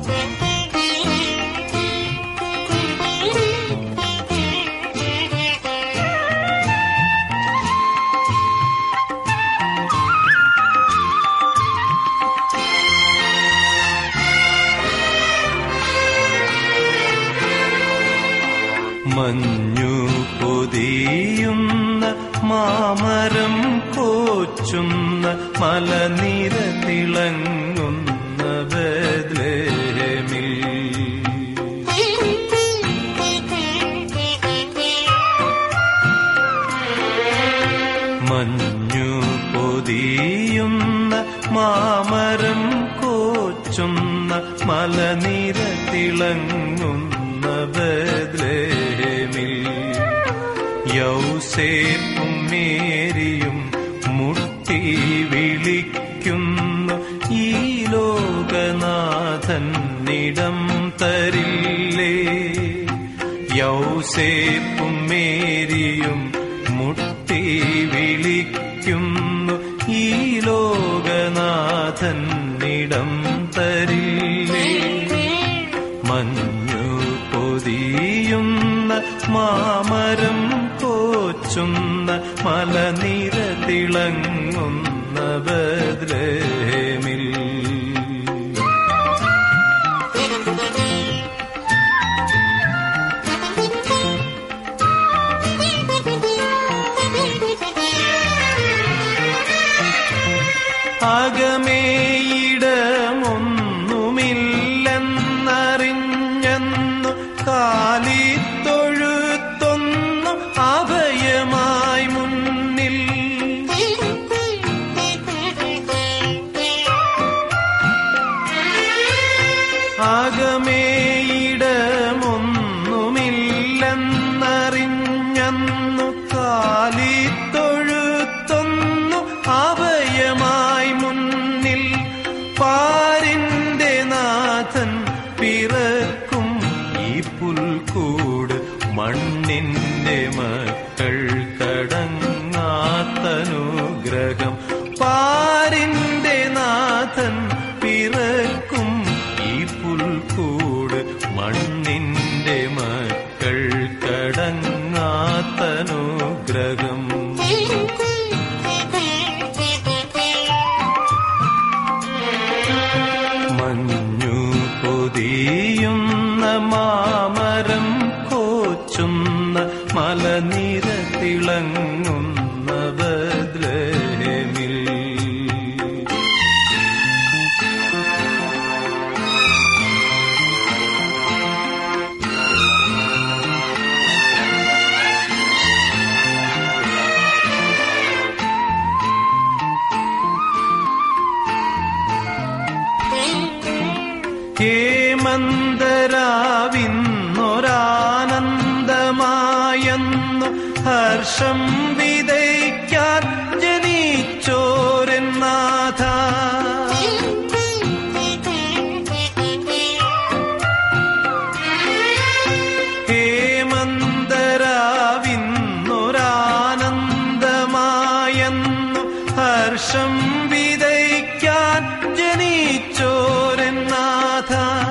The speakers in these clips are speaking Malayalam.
മഞ്ഞു പൊതിയുന്ന മാമരം കോച്ചുന്ന മലനിര തിളങ്ങുന്ന ബദ്ലേമിൽ മഞ്ഞു പൊതിയുന്ന മാമരം കോച്ചുന്ന മലനിര തിളങ്ങുന്ന ബദ്ലേമിൽ യൗസേപ്പും മേരിയും മുട്ടി വിളിക്കുന്നു ഈ ലോകനാഥന്നിടം തരില്ലേ യൗസേപ്പും മേരിയും മുട്ടി വിളിക്കുന്നു ഈ ലോകനാഥന്നിടം തരില്ലേ മഞ്ഞു പൊതിയുന്ന മാമരം കോച്ചുന്ന മലനിര തിളങ്ങുന്ന ബദ്രേമിൽ അകമേയിടമൊന്നുമില്ലെന്നറിഞ്ഞെന്നു കാലിത്തൊഴുത്തൊന്നു അഭയമായി മുന്നിൽ അകമേയിടമൊന്നുമില്ലെന്നറിഞ്ഞെന്നു കാലിത്തൊഴുത്തൊന്നു അഭയമായി മുന്നിൽ പാരിന്റെ നാഥൻ പിറക്കും ഈ പുൽക്കൂട് മണ്ണിന്റെ മക്കൾ കടങ്ങാത്തനുഗ്രഹം പാരിന്റെ നാഥൻ പിറക്കും ഈ പുൽക്കൂട് മണ്ണിന്റെ മക്കൾ കടങ്ങാത്തനുഗ്രഹം മഞ്ഞു പൊതിയുന്ന മാമരം കോച്ചുന്ന മലനിര തിളങ്ങുന്ന ബദ്രേമിൽ ഹേമന്തരാവിന്നൊരാനന്ദമായെന്നു ഹർഷം വിതയ്ക്കാൻ ജനിച്ചോരെന്നാഥ ഹേമന്തരാവിന്നൊരാനന്ദമായെന്നു ഹർഷം വിതയ്ക്കാൻ ജനിച്ചോരെന്നാഥ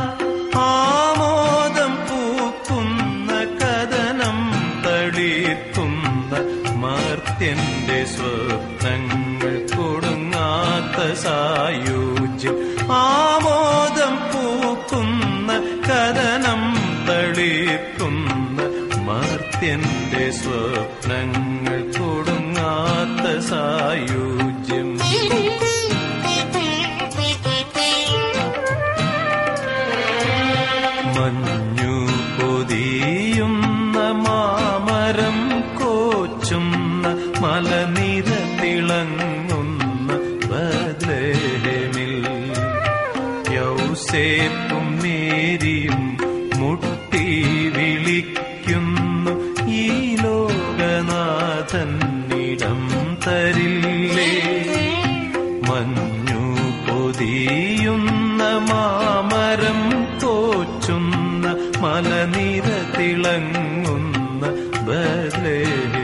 ആമോദം പൂക്കുന്ന കഥനം തളിർക്കുന്ന മർത്യന്റെ സ്വപ്നങ്ങൾ കൊടുങ്ങാത്ത സായുജ്യം ആമോദം പൂക്കുന്ന കഥനം തളിർക്കുന്ന മർത്യന്റെ സ്വപ്നങ്ങൾ കൊടുങ്ങാത്ത സായുജ്യം മഞ്ഞു പൊതിയുന്ന മാമരം കോച്ചുന്ന മലനിര തിളങ്ങുന്ന ബദ്രേമിൽ യൗസേപ്പും മേരിയും മുട്ടി വിളിക്കുന്നു ഈ ലോകനാഥന്നിടം തരില്ലേ മഞ്ഞു പൊതിയുന്ന മാമരം തോച്ചുന്ന മലനിര തിളങ്ങുന്ന ബലേ